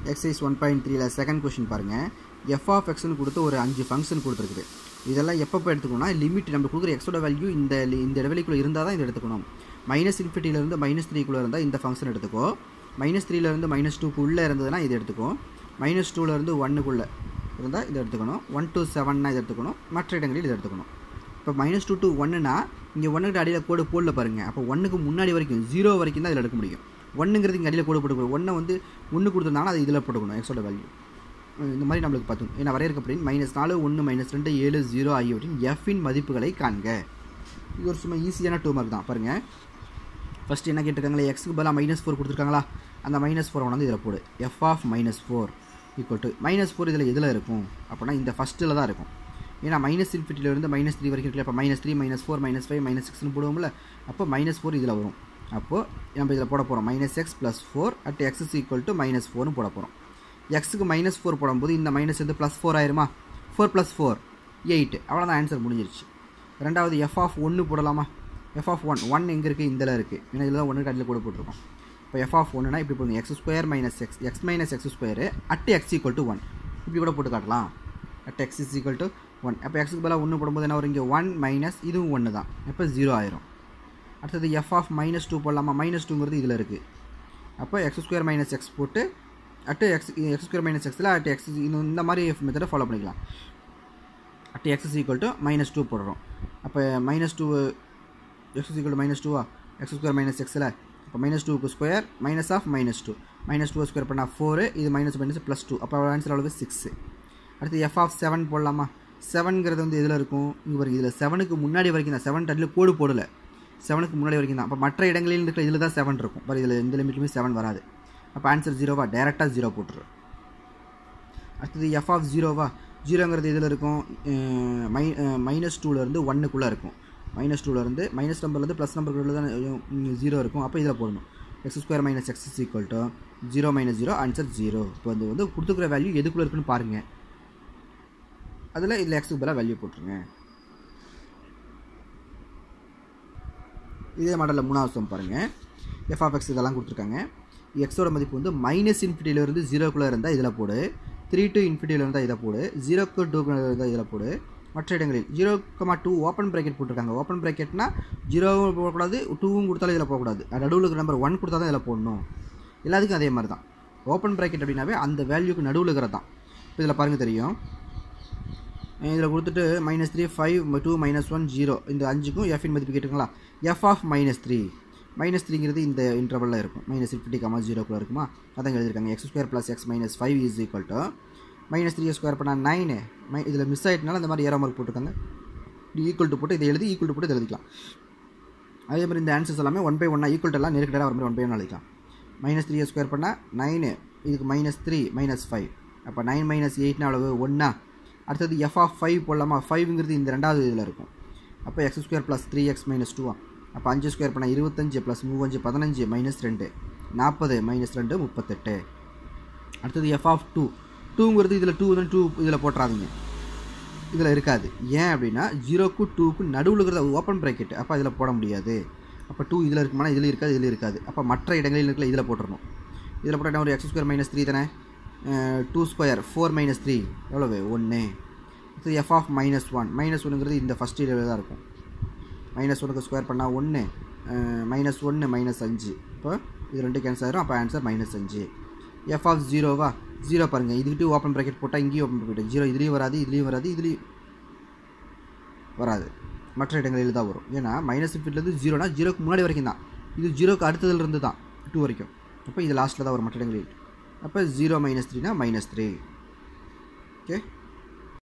exercise one point த்ரீல second question பாருங்கள் f of எக்ஸ்னு கொடுத்து ஒரு அஞ்சு ஃபங்க்ஷன் கொடுத்துருக்குது இதெல்லாம் எப்பப்போ எடுத்துக்கணும்னா லிமிட் நம்ம கொடுக்குற எக்ஸோட வேல்யூ இந்த இந்த இடைவெளிக்குள்ளே இருந்தால் தான் இதை எடுத்துக்கணும் மைனஸ் இன்ஃபினிட்டிலேருந்து மைனஸ் த்ரீக்குள்ளே இருந்தால் இந்த ஃபங்க்ஷன் எடுத்துக்கோ மைனஸ் த்ரீலேருந்து மைனஸ் டூக்கு உள்ளே இருந்ததுன்னா இது எடுத்துக்கோ மைனஸ் டூலேருந்து ஒன்னுக்குள்ளே இருந்தால் இதை எடுத்துக்கணும் ஒன் டு செவன்னா இதை எடுத்துக்கணும் மற்ற இடங்களில் இதை எடுத்துக்கணும் இப்போ மைனஸ் டூ டு ஒன்றுனா இங்கே ஒன்றுக்கு அடியில் கோடு போடல பாருங்கள் அப்போ ஒன்றுக்கு முன்னாடி வரைக்கும் ஜீரோ வரைக்கும் தான் இதில் எடுக்க முடியும் ஒன்றுங்கிறது இங்கே அடியில் கோடு போட்டுக்கணும் ஒன்றை வந்து ஒன்று கொடுத்துருந்தாங்கன்னா அது இதில் போட்டுக்கணும் எக்ஸோட வேல்யூ இந்த மாதிரி நம்மளுக்கு பார்த்தோம் ஏன்னா வரையறுக்கப்படின் மைனஸ் நாலு ஒன்று மைனஸ் ரெண்டு ஏழு ஜீரோ ஆகியவற்றின் எஃபின் மதிப்புகளை காண்க இது ஒரு சும்மா ஈஸியான டூ மார்க் தான் பாருங்கள் ஃபஸ்ட்டு என்ன கேட்டிருக்காங்களே எக்ஸுக்கு பதிலாக மைனஸ் ஃபோர் கொடுத்துருக்காங்களா அந்த மைனஸ் ஃபோரை வந்து இதில் போடு f of minus four equal to minus four இதில் எதில் இருக்கும் அப்படின்னா இந்த ஃபஸ்ட்டில் தான் இருக்கும் ஏன்னா மைனஸ் இன்ஃபிட்டிலேருந்து மைனஸ் த்ரீ வரைக்கும் இருக்குல்ல அப்போ minus three minus four minus five minus சிக்ஸ்னு போடுவோம்ல அப்போ மைனஸ் ஃபோர் இதில் வரும் அப்போது நம்ம இதில் போட போகிறோம் minus x plus four at x is equal to minus ஃபோர்னு போட போகிறோம் எக்ஸுக்கு மைனஸ் ஃபோர் போடும்போது இந்த மைனஸ் வந்து ப்ளஸ் ஃபோர் ஆயிருமா ஃபோர் ப்ளஸ் ஃபோர் எயிட் அவ்வளோதான் ஆன்சர் முடிஞ்சிருச்சு ரெண்டாவது எஃப் ஆஃப் ஒன்று போடலாமா எஃப் ஆஃப் ஒன் ஒன் எங்கே இருக்குது இதில் இருக்குது ஏன்னா இதில் ஒன்று கடையில் கூட போட்டிருக்கோம் இப்போ எஃப் ஆஃப் ஒன்றுனா இப்படி போடுங்க x square minus x x minus x square at x equal to one இப்படி கூட போட்டு காட்டலாம் at x is equal to one அப்போ எக்ஸுக்கு பதிலாக ஒன்று போடும்போது என்ன வரும் இங்கே ஒன் மைனஸ் இதுவும் ஒன்று தான் இப்போ ஜீரோ ஆயிரும் அடுத்தது எஃப் ஆஃப் மைனஸ் டூ போடலாமா மைனஸ் டூங்கிறது இதில் இருக்குது அப்போ எக்ஸ் ஸ்கொயர் மைனஸ் எக்ஸ் போட்டு at x x square minus எக்ஸில் அட் எக்ஸ் இந்த மாதிரி மெத்தடை ஃபாலோ பண்ணிக்கலாம் at x is equal to minus two போடுறோம் அப்போ minus two x is equal to minus டூவா எக்ஸ் ஸ்கொயர் மைனஸ் எக்ஸில் இப்போ மைனஸ் டூக்கு square minus of minus two minus two square பண்ணால் ஃபோரு இது மைனஸ் மைனஸ் ப்ளஸ் டூ அப்போ answer அளவுக்கு சிக்ஸு அடுத்து எஃப் ஆஃப் செவன் போடலாமா செவன்கிறது வந்து இதில் இருக்கும் இங்கே வரைக்கும் இதில் செவனுக்கு முன்னாடி வரைக்கும் தான் செவன் டட்டில் கோடு போடலை செவனுக்கு முன்னாடி வரைக்கும் தான் அப்போ மற்ற இடங்களில் இருக்கிற இதில் தான் செவன் இருக்கும் பட் இதில் எந்த லிமிட்லுமே செவன் வராது அப்போ ஆன்சர் ஜீரோவா டேரெக்டாக ஜீரோ போட்டுரு அடுத்தது எஃப் ஆஃப் ஜீரோவா ஜீரோங்கிறது இதில் இருக்கும் மை மைனஸ் டூலேருந்து ஒன்னுக்குள்ளே இருக்கும் மைனஸ் டூலேருந்து மைனஸ் நம்பர்லேருந்து ப்ளஸ் நம்பருக்குள்ள தான் ஜீரோ இருக்கும் அப்போ இதில் போடணும் x square minus x is equal to zero minus zero answer zero இப்போ வந்து வந்து கொடுத்துக்கிற வேல்யூ எதுக்குள்ளே இருக்குன்னு பாருங்கள் அதில் இதில் எக்ஸுக்கு பதிலாக வேல்யூ போட்டுருங்க இதே மாடலில் மூணாவது சம் பாருங்கள் எஃப் ஆஃப் எக்ஸ் இதெல்லாம் கொடுத்துருக்காங்க எக்ஸோட மதிப்பு வந்து மைனஸ் இன்ஃபிட்டியிலேருந்து ஜீரோக்குள்ளே இருந்தால் இதில் போடு த்ரீ டு இன்ஃபிட்டியில் இருந்தால் இதை போடு ஜீரோக்கு டூக்குள்ள இருந்தால் இதில் போடு மற்ற இடங்களில் zero comma two open bracket போட்டிருக்காங்க ஓப்பன் ப்ராக்கெட்னா ஜீரோவும் போடக்கூடாது டூவும் கொடுத்தாலும் இதில் போகக்கூடாது நடுவில் இருக்கிற நம்பர் ஒன் கொடுத்தா தான் இதில் போடணும் எல்லாத்துக்கும் அதே மாதிரி தான் ஓப்பன் ப்ராக்கெட் அப்படின்னாவே அந்த வேல்யூக்கு நடுவில் இருக்கிறது தான் இப்போ இதில் பாருங்கள் தெரியும் இதில் கொடுத்துட்டு minus three five two minus one zero இந்த அஞ்சுக்கும் எஃபின் மதிப்பு கேட்டுங்களா f of minus three minus த்ரீங்கிறது இந்த இன்டர்வலில் இருக்கும் மைனஸ் ஃபிஃப்டி கமா ஜீரோக்குள்ள இருக்குமா அதான் எழுதிருக்காங்க x square plus x minus five is equal to minus three square பண்ணால் நைனு மை இதில் மிஸ் ஆகிட்டனால இந்த மாதிரி ஏரோ மார்க் போட்டிருக்காங்க ஈக்குவல் டு போட்டு இதை எழுதி ஈக்குவல் டு போட்டு இதை எழுதிக்கலாம் அதே மாதிரி இந்த ஆன்சர்ஸ் எல்லாமே ஒன் பை ஒன்னாக ஈக்குவல் எல்லாம் நெருக்கடாக வர மாதிரி ஒன் பை ஒன் எழுதிக்கலாம் மைனஸ் த்ரீ ஸ்கொயர் பண்ணால் நைனு இதுக்கு மைனஸ் த்ரீ மைனஸ் ஃபைவ் அப்போ நைன் மைனஸ் எயிட்னா அளவு ஒன்றா அடுத்தது எஃப் ஆஃப் ஃபைவ் போடலாமா ஃபைவ்ங்கிறது இந்த ரெண்டாவது இதில் இருக்கும் அப்போ x square plus three x minus டூவா அப்போ அஞ்சு ஸ்கொயர் பண்ணால் இருபத்தஞ்சு ப்ளஸ் மூவஞ்சு பதினஞ்சு மைனஸ் ரெண்டு நாற்பது மைனஸ் ரெண்டு முப்பத்தெட்டு அடுத்தது எஃப் ஆஃப் டூ டூங்கிறது இதில் டூ தான் டூ இதில் போட்டுறாதீங்க இதில் இருக்காது ஏன் அப்படின்னா ஜீரோக்கு டூக்கு நடுவில் இருக்கிறத ஓப்பன் ப்ராக்கெட் அப்போ இதில் போட முடியாது அப்போ டூ இதில் இருக்குமானா இதில் இருக்காது இதில் இருக்காது அப்போ மற்ற இடங்களில் இருக்கிற இதில் போட்டுடணும் இதில் போட்டால் ஒரு எக்ஸ் ஸ்கொயர் மைனஸ் த்ரீ தானே two square four minus three எவ்வளவு ஒன்று இது f of minus one minus ஒன்றுங்கிறது இந்த ஃபஸ்ட் இதில் தான் இருக்கும் மைனஸ் ஒனுக்கு ஸ்கொயர் பண்ணால் ஒன்று மைனஸ் ஒன்று மைனஸ் அஞ்சு இப்போ இது ரெண்டு கேன்சல் ஆயிரும் அப்போ ஆன்சர் மைனஸ் அஞ்சு எஃப் ஆஃப் ஜீரோவா ஜீரோ பாருங்கள் இதுக்கிட்ட ஓப்பன் ப்ராக்கெட் போட்டால் இங்கேயும் ஓப்பன் ப்ராக்கெட் ஜீரோ இதுலேயும் வராது இதுலேயும் வராது இதுலேயும் வராது மற்ற இடங்களில் தான் வரும் ஏன்னா மைனஸ் ஃபிஃப்ட்லேருந்து ஜீரோனா ஜீரோக்கு முன்னாடி வரைக்கும் தான் இது ஜீரோக்கு அடுத்ததுலேருந்து தான் டூ வரைக்கும் அப்போ இது லாஸ்ட்டில் தான் வரும் மற்ற இடங்களில் அப்போ ஜீரோ மைனஸ் த்ரீனா மைனஸ் த்ரீ ஓகே